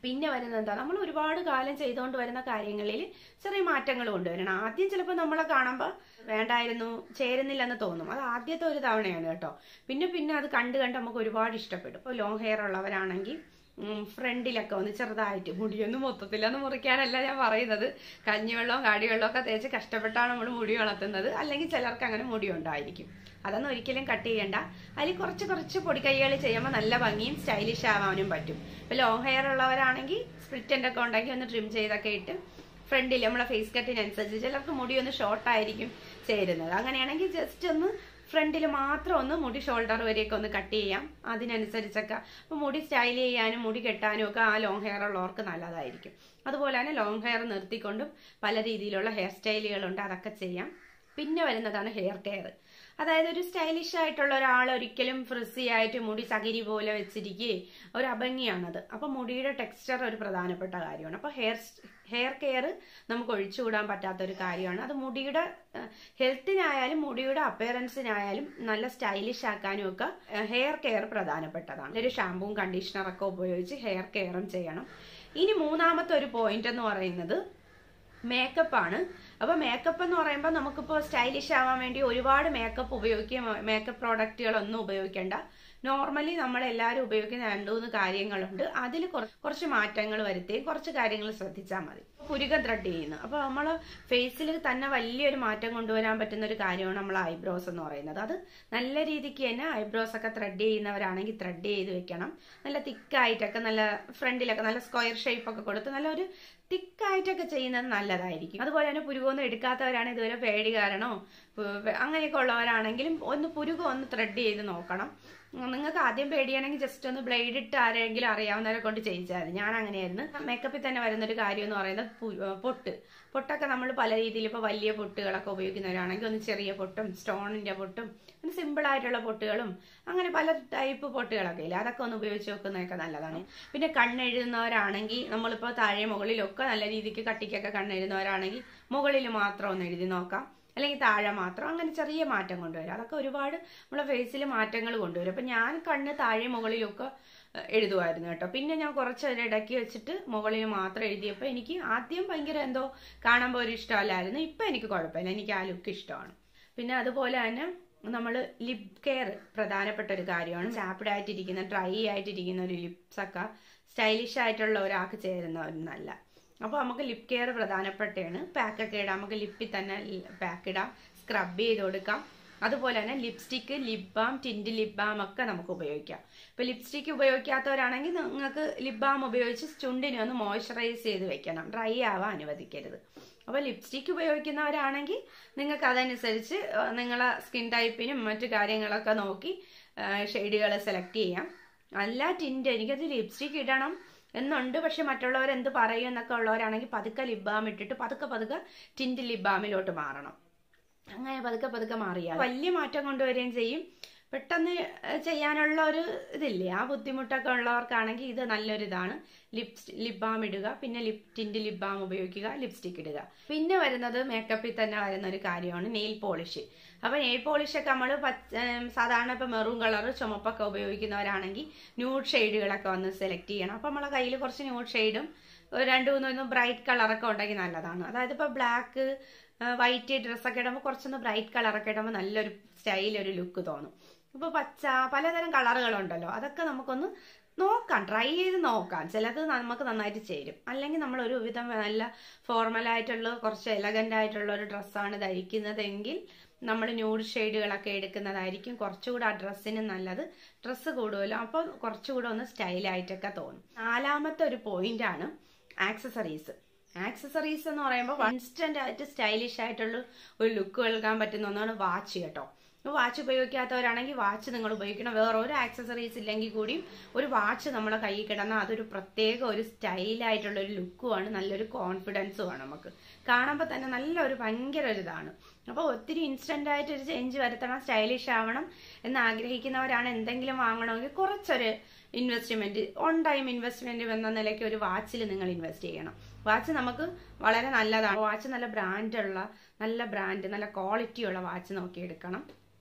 പിന്നെ വരുന്നത് എന്താ നമ്മൾ ഒരുപാട് കാലം ചെയ്തുകൊണ്ട് വരുന്ന കാര്യങ്ങളിൽ ചെറിയ മാറ്റങ്ങൾ കൊണ്ടുവരണം ആദ്യം ചിലപ്പോൾ നമ്മളെ കാണുമ്പോൾ വേണ്ടായിരുന്നു ചേരുന്നില്ലെന്ന് തോന്നും അത് ആദ്യത്തെ ഒരു തവണയാണ് കേട്ടോ പിന്നെ പിന്നെ അത് കണ്ട് കണ്ട് നമുക്ക് ഒരുപാട് ഇഷ്ടപ്പെടും ഇപ്പോൾ ലോങ് ഹെയർ ഉള്ളവരാണെങ്കിൽ ഫ്രണ്ടിലൊക്കെ ഒന്ന് ചെറുതായിട്ട് മുടിയൊന്നും മൊത്തത്തിലൊന്നും മുറിക്കാനല്ല ഞാൻ പറയുന്നത് കഞ്ഞിവെള്ളവും കാടിവെള്ളവും ഒക്കെ തേച്ച് കഷ്ടപ്പെട്ടാണ് നമ്മൾ മുടി വളർത്തുന്നത് അല്ലെങ്കിൽ ചിലർക്ക് അങ്ങനെ മുടി ഉണ്ടായിരിക്കും അതൊന്നും ഒരിക്കലും കട്ട് ചെയ്യണ്ട അതിൽ കുറച്ച് കുറച്ച് പൊടിക്കൈകൾ ചെയ്യുമ്പോൾ നല്ല ഭംഗിയും സ്റ്റൈലിഷ് ആവാനും പറ്റും ഇപ്പൊ ലോങ് ഹെയർ ഉള്ളവരാണെങ്കിൽ സ്പ്ലിറ്റ് ഒക്കെ ഉണ്ടെങ്കിൽ ഒന്ന് ട്രിം ചെയ്തൊക്കെ ഇട്ട് ഫ്രണ്ടിൽ നമ്മളെ ഫേസ് കട്ടിനനുസരിച്ച് ചിലർക്ക് മുടി ഒന്ന് ഷോർട്ട് ആയിരിക്കും ചേരുന്നത് അങ്ങനെയാണെങ്കിൽ ജസ്റ്റ് ഒന്ന് ഫ്രണ്ടിൽ മാത്രം ഒന്ന് മുടി ഷോൾഡർ വരെയൊക്കെ ഒന്ന് കട്ട് ചെയ്യാം അതിനനുസരിച്ചൊക്കെ അപ്പോൾ മുടി സ്റ്റൈൽ ചെയ്യാനും മുടി കെട്ടാനും ഒക്കെ ആ ലോങ് ഹെയർ ഉള്ളവർക്ക് നല്ലതായിരിക്കും അതുപോലെ തന്നെ ലോങ് ഹെയർ നിർത്തിക്കൊണ്ടും പല രീതിയിലുള്ള ഹെയർ സ്റ്റൈലുകളുണ്ട് അതൊക്കെ ചെയ്യാം പിന്നെ വരുന്നതാണ് ഹെയർ കെയർ അതായത് ഒരു സ്റ്റൈലിഷ് ആയിട്ടുള്ള ഒരാൾ ഒരിക്കലും ഫ്രിസി ആയിട്ട് മുടി ചകിരി പോലെ വെച്ചിരിക്കുകയും ഒരു അഭംഗിയാണത് അപ്പൊ മുടിയുടെ ടെക്സ്ചർ ഒരു പ്രധാനപ്പെട്ട കാര്യമാണ് അപ്പൊ ഹെയർ ഹെയർ കെയർ നമുക്ക് ഒഴിച്ചുകൂടാൻ പറ്റാത്ത ഒരു കാര്യമാണ് അത് മുടിയുടെ ഹെൽത്തിനായാലും മുടിയുടെ അപ്പിയറൻസിനായാലും നല്ല സ്റ്റൈലിഷ് ആക്കാനും ഒക്കെ ഹെയർ കെയർ പ്രധാനപ്പെട്ടതാണ് ഒരു ഷാമ്പൂവും കണ്ടീഷണറൊക്കെ ഉപയോഗിച്ച് ഹെയർ കെയറും ചെയ്യണം ഇനി മൂന്നാമത്തെ ഒരു പോയിന്റ് എന്ന് പറയുന്നത് മേക്കപ്പ് ആണ് അപ്പൊ മേക്കപ്പ് എന്ന് പറയുമ്പോൾ നമുക്കിപ്പോൾ സ്റ്റൈലിഷ് ആവാൻ വേണ്ടി ഒരുപാട് മേക്കപ്പ് ഉപയോഗിക്കുക മേക്കപ്പ് പ്രോഡക്റ്റുകളൊന്നും ഉപയോഗിക്കേണ്ട നോർമലി നമ്മൾ എല്ലാവരും ഉപയോഗിക്കുന്ന രണ്ടു മൂന്ന് കാര്യങ്ങളുണ്ട് അതിൽ കുറച്ച് മാറ്റങ്ങൾ വരുത്തുകയും കുറച്ച് കാര്യങ്ങൾ ശ്രദ്ധിച്ചാൽ മതി പുരുകം ത്രെഡ് ചെയ്യുന്നു അപ്പോൾ നമ്മൾ ഫേസിൽ തന്നെ വലിയൊരു മാറ്റം കൊണ്ടുവരാൻ പറ്റുന്ന ഒരു കാര്യമാണ് നമ്മൾ ഐബ്രോസ് എന്ന് പറയുന്നത് അത് നല്ല രീതിക്ക് തന്നെ ഐബ്രോസ് ഒക്കെ ത്രെഡ് ചെയ്യുന്നവരാണെങ്കിൽ ത്രെഡ് ചെയ്ത് വെക്കണം നല്ല തിക്കായിട്ടൊക്കെ നല്ല ഫ്രണ്ടിലൊക്കെ നല്ല സ്ക്വയർ ഷേപ്പ് ഒക്കെ കൊടുത്ത് നല്ല ഒരു തിക്കായിട്ടൊക്കെ ചെയ്യുന്നത് നല്ലതായിരിക്കും അതുപോലെ തന്നെ പുരുകൊന്നും എടുക്കാത്തവരാണ് ഇതുവരെ പേടി കാരണോ അങ്ങനെയൊക്കെ ഉള്ളവരാണെങ്കിലും ഒന്ന് പുരുകം ഒന്ന് ത്രെഡ് ചെയ്ത് നോക്കണം നിങ്ങൾക്ക് ആദ്യം പേടിയാണെങ്കിൽ ജസ്റ്റ് ഒന്ന് ബ്ലേഡ് ഇട്ട് ആരെങ്കിലും അറിയാവുന്നവരെ കൊണ്ട് ചെയ്യിച്ചാൽ മതി ഞാൻ അങ്ങനെയായിരുന്നു മേക്കപ്പിൽ തന്നെ വരുന്ന ഒരു കാര്യം എന്ന് പറയുന്നത് പൊട്ട് പൊട്ടൊക്കെ നമ്മൾ പല രീതിയിൽ ഇപ്പോൾ വലിയ പൊട്ടുകളൊക്കെ ഉപയോഗിക്കുന്നവരാണെങ്കിൽ ഒന്ന് ചെറിയ പൊട്ടും സ്റ്റോണിന്റെ പൊട്ടും പിന്നെ സിമ്പിൾ ആയിട്ടുള്ള പൊട്ടുകളും അങ്ങനെ പല ടൈപ്പ് പൊട്ടുകളൊക്കെ ഇല്ല അതൊക്കെ ഒന്ന് ഉപയോഗിച്ച് നോക്കുന്നതൊക്കെ നല്ലതാണ് പിന്നെ കണ്ണെഴുതുന്നവരാണെങ്കിൽ നമ്മളിപ്പോൾ താഴെ മുകളിലൊക്കെ നല്ല രീതിക്ക് കട്ടിക്കൊക്കെ കണ്ണെഴുതുന്നവരാണെങ്കിൽ മുകളിൽ മാത്രം ഒന്ന് എഴുതി നോക്കാം അല്ലെങ്കിൽ താഴെ മാത്രം അങ്ങനെ ചെറിയ മാറ്റം കൊണ്ടുവരും അതൊക്കെ ഒരുപാട് നമ്മളെ ഫേസിൽ മാറ്റങ്ങൾ കൊണ്ടുവരും അപ്പം ഞാൻ കണ്ണ് താഴെ മുകളിലൊക്കെ എഴുതുമായിരുന്നു കേട്ടോ പിന്നെ ഞാൻ കുറച്ച് ഇടയ്ക്ക് വെച്ചിട്ട് മുകളിൽ മാത്രം എഴുതിയപ്പോൾ എനിക്ക് ആദ്യം ഭയങ്കര എന്തോ കാണുമ്പോൾ ഒരു ഇഷ്ടമല്ലായിരുന്നു ഇപ്പം എനിക്ക് കുഴപ്പമില്ല എനിക്ക് ആ ലുക്ക് ഇഷ്ടമാണ് പിന്നെ അതുപോലെ തന്നെ നമ്മൾ ലിപ് കെയർ പ്രധാനപ്പെട്ട ഒരു കാര്യമാണ് ചാപ്പിഡ് ആയിട്ടിരിക്കുന്ന ഡ്രൈ ആയിട്ടിരിക്കുന്ന ഒരു ലിപ്സ് ഒക്കെ സ്റ്റൈലിഷ് ആയിട്ടുള്ള ഒരാൾക്ക് ചേരുന്ന ഒന്നല്ല അപ്പോൾ നമുക്ക് ലിപ് കെയർ പ്രധാനപ്പെട്ടാണ് പാക്കൊക്കെ ഇടാം നമുക്ക് ലിപ്പിൽ തന്നെ പാക്ക് ഇടാം സ്ക്രബ് ചെയ്ത് കൊടുക്കാം അതുപോലെ തന്നെ lipstick lip balm tint lip balm ഒക്കെ നമുക്ക് ഉപയോഗിക്കാം ഇപ്പോൾ ലിപ്സ്റ്റിക്ക് ഉപയോഗിക്കാത്തവരാണെങ്കിൽ നിങ്ങൾക്ക് ലിപ് ബാം ഉപയോഗിച്ച് ചുണ്ടിനെ ഒന്ന് മോയ്സ്ചറൈസ് ചെയ്ത് വെക്കണം ഡ്രൈ ആവാൻ അനുവദിക്കരുത് അപ്പോൾ ലിപ്സ്റ്റിക്ക് ഉപയോഗിക്കുന്നവരാണെങ്കിൽ നിങ്ങൾക്ക് അതനുസരിച്ച് നിങ്ങളെ സ്കിൻ ടൈപ്പിനും മറ്റു കാര്യങ്ങളൊക്കെ നോക്കി ഷെയ്ഡുകൾ സെലക്ട് ചെയ്യാം അല്ല ടിൻറ്റ് എനിക്കത് ലിപ്സ്റ്റിക്ക് ഇടണം എന്നുണ്ട് പക്ഷെ മറ്റുള്ളവർ എന്ത് പറയും എന്നൊക്കെ ഉള്ളവരാണെങ്കിൽ പതുക്കെ ലിബാം ഇട്ടിട്ട് പതുക്കെ പതുക്കെ ടിൻറ്റ് ലിബാമിലോട്ട് മാറണം അങ്ങനെ പതുക്കെ പതുക്കെ മാറിയാൽ വലിയ മാറ്റം കൊണ്ടുവരികയും ചെയ്യും പെട്ടെന്ന് ചെയ്യാനുള്ള ഒരു ഇതില്ലേ ആ ബുദ്ധിമുട്ടൊക്കെ ഉള്ളവർക്കാണെങ്കിൽ ഇത് നല്ലൊരു ഇതാണ് ലിപ് ലിപ് ബാം ഇടുക പിന്നെ ലിപ് ടിൻറ്റ് ലിപ് ബാം ഉപയോഗിക്കുക ലിപ്സ്റ്റിക് ഇടുക പിന്നെ വരുന്നത് മേക്കപ്പിൽ തന്നെ വരുന്ന ഒരു കാര്യമാണ് നെയിൽ പോളിഷ് അപ്പൊ നെയിൽ പോളിഷ് ഒക്കെ നമ്മൾ സാധാരണ ഇപ്പൊ മെറൂൺ കളർ ചുമപ്പൊക്കെ ഉപയോഗിക്കുന്നവരാണെങ്കിൽ ന്യൂഡ് ഷെയ്ഡുകളൊക്കെ വന്ന് സെലക്ട് ചെയ്യണം അപ്പൊ നമ്മളെ കയ്യിൽ കുറച്ച് ന്യൂഡ് ഷെയ്ഡും രണ്ട് മൂന്ന് ബ്രൈറ്റ് കളറൊക്കെ ഉണ്ടെങ്കിൽ നല്ലതാണ് അതായത് ഇപ്പൊ ബ്ലാക്ക് വൈറ്റ് ഡ്രസ്സൊക്കെ ഇടുമ്പോൾ കുറച്ചൊന്ന് ബ്രൈറ്റ് കളറൊക്കെ ഇടുമ്പോൾ നല്ലൊരു സ്റ്റൈൽ ഒരു ലുക്ക് തോന്നും ഇപ്പോൾ പച്ച പലതരം കളറുകളുണ്ടല്ലോ അതൊക്കെ നമുക്കൊന്ന് നോക്കാം ട്രൈ ചെയ്ത് നോക്കാം ചിലത് നമുക്ക് നന്നായിട്ട് ചേരും അല്ലെങ്കിൽ നമ്മൾ ഒരു വിധം നല്ല ഫോർമലായിട്ടുള്ള കുറച്ച് എലഗൻ്റ് ആയിട്ടുള്ള ഒരു ഡ്രസ്സാണ് ധരിക്കുന്നതെങ്കിൽ നമ്മൾ ന്യൂഡ് ഷെയ്ഡുകളൊക്കെ എടുക്കുന്നതായിരിക്കും കുറച്ചുകൂടെ ആ ഡ്രസ്സിന് നല്ലത് ഡ്രസ്സ് കൂടുമല്ലോ അപ്പോൾ കുറച്ചുകൂടെ ഒന്ന് സ്റ്റൈലായിട്ടൊക്കെ തോന്നും നാലാമത്തെ ഒരു പോയിന്റാണ് ആക്സസറീസ് ആക്സസറീസ് എന്ന് പറയുമ്പോൾ ഇൻസ്റ്റന്റ് ആയിട്ട് സ്റ്റൈലിഷ് ആയിട്ടുള്ള ഒരു ലുക്ക് നൽകാൻ പറ്റുന്ന ഒന്നാണ് വാച്ച് കേട്ടോ വാച്ച് ഉപയോഗിക്കാത്തവരാണെങ്കിൽ വാച്ച് നിങ്ങൾ ഉപയോഗിക്കണം വേറെ ഒരു ആക്സസറീസ് ഇല്ലെങ്കിൽ കൂടിയും ഒരു വാച്ച് നമ്മുടെ കയ്യിൽ കിടന്നാൽ അതൊരു പ്രത്യേക ഒരു സ്റ്റൈലായിട്ടുള്ള ഒരു ലുക്കുമാണ് നല്ലൊരു കോൺഫിഡൻസുമാണ് നമുക്ക് കാണുമ്പോൾ തന്നെ നല്ലൊരു ഭയങ്കര ഒരു ഇതാണ് അപ്പോൾ ഒത്തിരി ഇൻസ്റ്റന്റ് ആയിട്ട് ഒരു ചേഞ്ച് വരുത്തണം സ്റ്റൈലിഷ് ആവണം എന്ന് ആഗ്രഹിക്കുന്നവരാണ് എന്തെങ്കിലും വാങ്ങണമെങ്കിൽ കുറച്ചൊരു ഇൻവെസ്റ്റ്മെന്റ് ഓൺ ടൈം ഇൻവെസ്റ്റ്മെന്റ് എന്ന നിലയ്ക്ക് ഒരു വാച്ചിൽ നിങ്ങൾ ഇൻവെസ്റ്റ് ചെയ്യണം വാച്ച് നമുക്ക് വളരെ നല്ലതാണ് വാച്ച് നല്ല ബ്രാൻഡുള്ള നല്ല ബ്രാൻഡ് നല്ല ക്വാളിറ്റി ഉള്ള വാച്ച് നോക്കി എടുക്കണം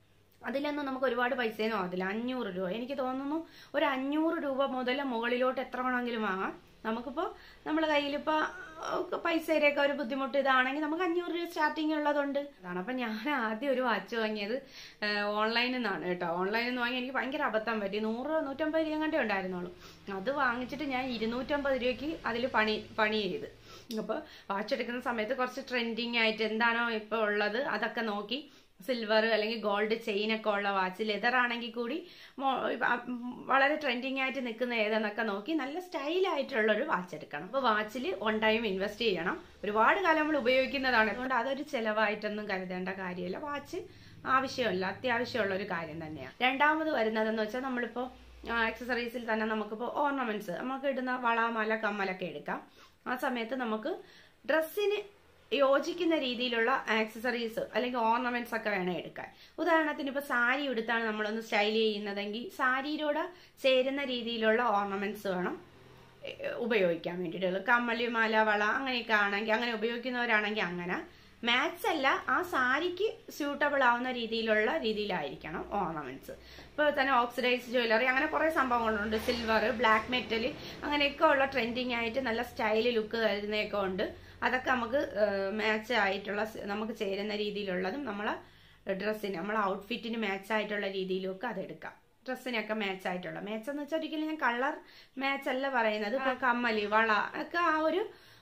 അതിലൊന്നും നമുക്ക് ഒരുപാട് പൈസയൊന്നും ആകത്തില്ല അഞ്ഞൂറ് രൂപ എനിക്ക് തോന്നുന്നു ഒരു അഞ്ഞൂറ് രൂപ മുതൽ മുകളിലോട്ട് എത്ര വേണമെങ്കിലും വാങ്ങാം നമുക്കിപ്പോൾ നമ്മുടെ കയ്യിലിപ്പോൾ പൈസയുടെയൊക്കെ ഒരു ബുദ്ധിമുട്ട് ഇതാണെങ്കിൽ നമുക്ക് അഞ്ഞൂറ് രൂപ സ്റ്റാർട്ടിങ് ഉള്ളതുണ്ട് അതാണ് അപ്പം ഞാൻ ആദ്യം ഒരു വാച്ച് വാങ്ങിയത് ഓൺലൈനിൽ നിന്നാണ് കേട്ടോ ഓൺലൈനിൽ നിന്ന് വാങ്ങി എനിക്ക് ഭയങ്കര അബദ്ധം പറ്റി നൂറ് നൂറ്റമ്പത് രൂപ കണ്ടേ ഉണ്ടായിരുന്നുള്ളൂ അത് വാങ്ങിച്ചിട്ട് ഞാൻ ഇരുന്നൂറ്റമ്പത് രൂപയ്ക്ക് അതിൽ പണി പണി ചെയ്ത് അപ്പോൾ വാച്ച് എടുക്കുന്ന സമയത്ത് കുറച്ച് ട്രെൻഡിങ് ആയിട്ട് എന്താണോ ഇപ്പോൾ ഉള്ളത് അതൊക്കെ നോക്കി സിൽവർ അല്ലെങ്കിൽ ഗോൾഡ് ചെയിൻ ഒക്കെ ഉള്ള വാച്ച് ലെതർ ആണെങ്കിൽ കൂടി മോ- ആ, വളരെ ട്രെൻഡിങ് ആയിട്ട് നിൽക്കുന്ന ഏതെന്നൊക്കെ നോക്കി നല്ല സ്റ്റൈലായിട്ടുള്ള ഒരു വാച്ച് എടുക്കണം അപ്പോൾ വാച്ചിൽ ഓൺ ടൈം ഇൻവെസ്റ്റ് ചെയ്യണം ഒരുപാട് കാലം നമ്മൾ ഉപയോഗിക്കുന്നതാണ് അതുകൊണ്ട് അതൊരു ചിലവായിട്ടൊന്നും കരുതേണ്ട കാര്യമില്ല വാച്ച് ആവശ്യമല്ല അത്യാവശ്യമുള്ള ഒരു കാര്യം തന്നെയാണ് രണ്ടാമത് വരുന്നതെന്ന് വെച്ചാൽ നമ്മളിപ്പോൾ ആക്സസറീസിൽ തന്നെ നമുക്കിപ്പോൾ ഓർണമെന്റ്സ് നമുക്ക് ഇടുന്ന വള മല കമ്മലൊക്കെ എടുക്കാം ആ സമയത്ത് നമുക്ക് ഡ്രസ്സിന് യോജിക്കുന്ന രീതിയിലുള്ള ആക്സസറീസ് അല്ലെങ്കിൽ ഓർണമെന്റ്സ് ഒക്കെ വേണം എടുക്കാൻ ഉദാഹരണത്തിന് ഇപ്പോൾ സാരി ഉടുത്താണ് നമ്മളൊന്ന് സ്റ്റൈൽ ചെയ്യുന്നതെങ്കിൽ സാരിയിലൂടെ ചേരുന്ന രീതിയിലുള്ള ഓർണമെന്റ്സ് വേണം ഏഹ്, ഉപയോഗിക്കാൻ വേണ്ടിയിട്ടുള്ള കമ്മല് മാല വള അങ്ങനെയൊക്കെ ആണെങ്കിൽ അങ്ങനെ ഉപയോഗിക്കുന്നവരാണെങ്കിൽ അങ്ങനെ മാച്ച് അല്ല ആ സാരിക്ക് സ്യൂട്ടബിൾ ആവുന്ന രീതിയിലുള്ള രീതിയിലായിരിക്കണം ഓർണമെന്റ്സ് ഇപ്പോൾ തന്നെ ഓക്സിഡൈസ് ജ്വല്ലറി അങ്ങനെ കുറേ സംഭവങ്ങളുണ്ട് സിൽവർ ബ്ലാക്ക് മെറ്റൽ അങ്ങനെയൊക്കെ ഉള്ള ട്രെൻഡിങ് ആയിട്ട് നല്ല സ്റ്റൈൽ ലുക്ക് തരുന്നതൊക്കെ ഉണ്ട് അതൊക്കെ നമുക്ക് മാച്ച് ആയിട്ടുള്ള സ് നമുക്ക് ചേരുന്ന രീതിയിലുള്ളതും നമ്മളെ ഡ്രസ്സിന് നമ്മളെ ഔട്ട്ഫിറ്റിന് മാച്ച് ആയിട്ടുള്ള രീതിയിലും ഒക്കെ അതെടുക്കാം ഡ്രസ്സിനൊക്കെ മാച്ച് ആയിട്ടുള്ള മാച്ച് എന്ന് വെച്ചാൽ ഒരിക്കലും ഞാൻ കളർ മാച്ച് അല്ല പറയുന്നത് ഇപ്പൊ കമ്മല് വള ഒക്കെ ആ ഒരു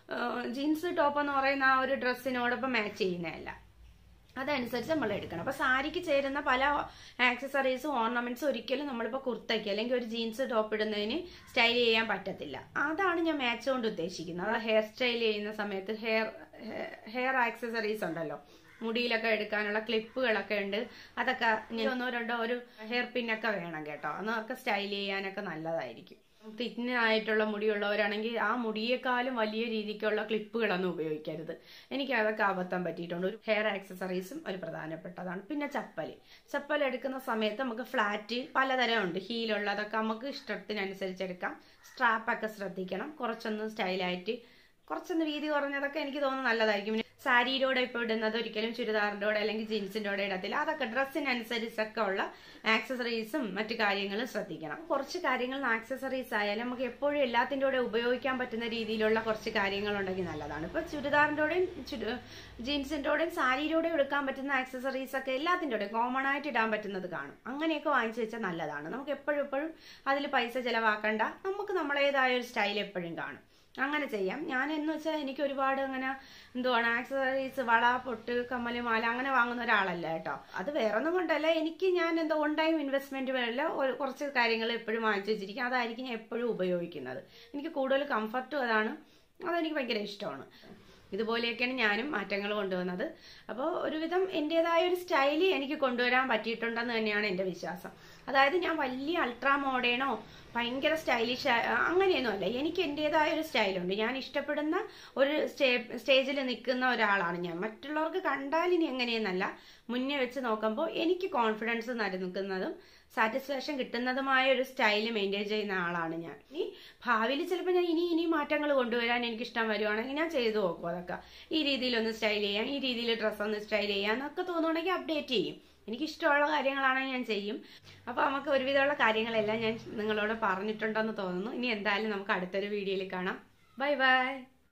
ജീൻസ് ടോപ്പ് എന്ന് പറയുന്ന ആ ഒരു ഡ്രസ്സിനോടൊപ്പം മാച്ച് ചെയ്യുന്നതല്ല അതനുസരിച്ച് നമ്മൾ എടുക്കണം അപ്പൊ സാരിക്ക് ചേരുന്ന പല ആക്സസറീസും ഓർണമെന്റ്സും ഒരിക്കലും നമ്മളിപ്പോൾ കുർത്തയ്ക്ക് അല്ലെങ്കിൽ ഒരു ജീൻസ് ടോപ്പ് ഇടുന്നതിന് സ്റ്റൈൽ ചെയ്യാൻ പറ്റത്തില്ല അതാണ് ഞാൻ മാച്ച് കൊണ്ട് ഉദ്ദേശിക്കുന്നത് അത് ഹെയർ സ്റ്റൈൽ ചെയ്യുന്ന സമയത്ത് ഹെയർ ഹെയർ ആക്സസറീസ് ഉണ്ടല്ലോ മുടിയിലൊക്കെ എടുക്കാനുള്ള ക്ലിപ്പുകളൊക്കെ ഉണ്ട് അതൊക്കെ ഇനി ഒന്നോ രണ്ടോ ഒരു ഹെയർ പിന്നൊക്കെ വേണം കേട്ടോ അതൊക്കെ സ്റ്റൈൽ ചെയ്യാനൊക്കെ നല്ലതായിരിക്കും തിന്നായിട്ടുള്ള മുടിയുള്ളവരാണെങ്കിൽ ആ മുടിയേക്കാളും വലിയ രീതിക്കുള്ള ക്ലിപ്പുകളൊന്നും ഉപയോഗിക്കരുത് എനിക്ക് അതൊക്കെ അബദ്ധം പറ്റിയിട്ടുണ്ട് ഒരു ഹെയർ ആക്സസറീസും ഒരു പ്രധാനപ്പെട്ടതാണ് പിന്നെ ചപ്പല് ചപ്പൽ എടുക്കുന്ന സമയത്ത് നമുക്ക് ഫ്ലാറ്റ് പലതരം ഉണ്ട് ഹീലുള്ളതൊക്കെ നമുക്ക് ഇഷ്ടത്തിനനുസരിച്ച് എടുക്കാം സ്ട്രാപ്പൊക്കെ ശ്രദ്ധിക്കണം കുറച്ചൊന്ന് സ്റ്റൈലായിട്ട് കുറച്ചൊന്ന് വീതി കുറഞ്ഞതൊക്കെ എനിക്ക് തോന്നുന്നു നല്ലതായിരിക്കും പിന്നെ സാരിയുടെ ഇപ്പോൾ ഇടുന്നത് ഒരിക്കലും ചുരിദാറിൻ്റെ കൂടെ അല്ലെങ്കിൽ ജീൻസിൻ്റെ കൂടെ ഇടത്തില്ല അതൊക്കെ ഡ്രസ്സിനനുസരിച്ചൊക്കെ ഉള്ള ആക്സസറീസും മറ്റു കാര്യങ്ങളും ശ്രദ്ധിക്കണം കുറച്ച് കാര്യങ്ങൾ ആക്സസറീസ് ആയാലും നമുക്ക് എപ്പോഴും എല്ലാത്തിൻ്റെ കൂടെ ഉപയോഗിക്കാൻ പറ്റുന്ന രീതിയിലുള്ള കുറച്ച് കാര്യങ്ങളുണ്ടെങ്കിൽ നല്ലതാണ് ഇപ്പോൾ ചുരിദാറിൻ്റെ കൂടെയും ചുരി ജീൻസിൻ്റെ കൂടെയും സാരിയുടെ കൂടെയും എടുക്കാൻ പറ്റുന്ന ആക്സസറീസ് ഒക്കെ എല്ലാത്തിൻ്റെ കൂടെ കോമൺ ആയിട്ട് ഇടാൻ പറ്റുന്നത് കാണും അങ്ങനെയൊക്കെ വാങ്ങിച്ചു വെച്ചാൽ നല്ലതാണ് നമുക്ക് എപ്പോഴും എപ്പോഴും അതിൽ പൈസ ചിലവാക്കണ്ട നമുക്ക് നമ്മളേതായ ഒരു സ്റ്റൈൽ എപ്പോഴും കാണും അങ്ങനെ ചെയ്യാം ഞാൻ എന്ന് വെച്ചാൽ എനിക്ക് ഒരുപാട് അങ്ങനെ എന്തുവാണ് ആക്സസറീസ് വള പൊട്ട് കമ്മല് മാല അങ്ങനെ വാങ്ങുന്ന ഒരാളല്ല കേട്ടോ അത് വേറെ ഒന്നും കൊണ്ടല്ല എനിക്ക് ഞാൻ എന്താ ഓൺ ടൈം ഇൻവെസ്റ്റ്മെന്റ് വല്ല ഒരു കുറച്ച് കാര്യങ്ങൾ എപ്പോഴും വാങ്ങിച്ചു വെച്ചിരിക്കും അതായിരിക്കും ഞാൻ എപ്പോഴും ഉപയോഗിക്കുന്നത് എനിക്ക് കൂടുതൽ കംഫർട്ടും അതാണ് അതെനിക്ക് ഭയങ്കര ഇഷ്ടമാണ് ഇതുപോലെയൊക്കെയാണ് ഞാനും മാറ്റങ്ങൾ കൊണ്ടുവന്നത് അപ്പോൾ ഒരുവിധം എൻ്റെതായ ഒരു സ്റ്റൈല് എനിക്ക് കൊണ്ടുവരാൻ പറ്റിയിട്ടുണ്ടെന്ന് തന്നെയാണ് എൻ്റെ വിശ്വാസം അതായത് ഞാൻ വലിയ അൾട്രാ മോഡേണോ ഭയങ്കര സ്റ്റൈലിഷ് അങ്ങനെയൊന്നും അല്ല എനിക്ക് എൻ്റെതായ ഒരു സ്റ്റൈലുണ്ട് ഞാൻ ഇഷ്ടപ്പെടുന്ന ഒരു സ്റ്റേ സ്റ്റേജിൽ നിൽക്കുന്ന ഒരാളാണ് ഞാൻ മറ്റുള്ളവർക്ക് കണ്ടാൽ ഇനി എങ്ങനെയെന്നല്ല മുന്നേ വെച്ച് നോക്കുമ്പോൾ എനിക്ക് കോൺഫിഡൻസ് നൽകുന്നതും സാറ്റിസ്ഫാക്ഷൻ കിട്ടുന്നതുമായ ഒരു സ്റ്റൈൽ മെയിൻറ്റെയിൻ ചെയ്യുന്ന ആളാണ് ഞാൻ ഇനി ഭാവിയിൽ ചിലപ്പോൾ ഞാൻ ഇനി ഇനി മാറ്റങ്ങൾ കൊണ്ടുവരാൻ എനിക്ക് ഇഷ്ടം വരുവാണെങ്കിൽ ഞാൻ ചെയ്തു നോക്കും അതൊക്കെ ഈ രീതിയിലൊന്ന് സ്റ്റൈൽ ചെയ്യാം ഈ രീതിയിൽ ഡ്രസ്സ് ഒന്ന് സ്റ്റൈൽ ചെയ്യാം എന്നൊക്കെ തോന്നുകയാണെങ്കിൽ അപ്ഡേറ്റ് ചെയ്യും എനിക്ക് ഇഷ്ടമുള്ള കാര്യങ്ങളാണെങ്കിൽ ഞാൻ ചെയ്യും അപ്പോൾ നമുക്ക് ഒരുവിധമുള്ള കാര്യങ്ങളെല്ലാം ഞാൻ നിങ്ങളോട് പറഞ്ഞിട്ടുണ്ടെന്ന് തോന്നുന്നു ഇനി എന്തായാലും നമുക്ക് അടുത്തൊരു വീഡിയോയിൽ കാണാം ബൈ ബൈ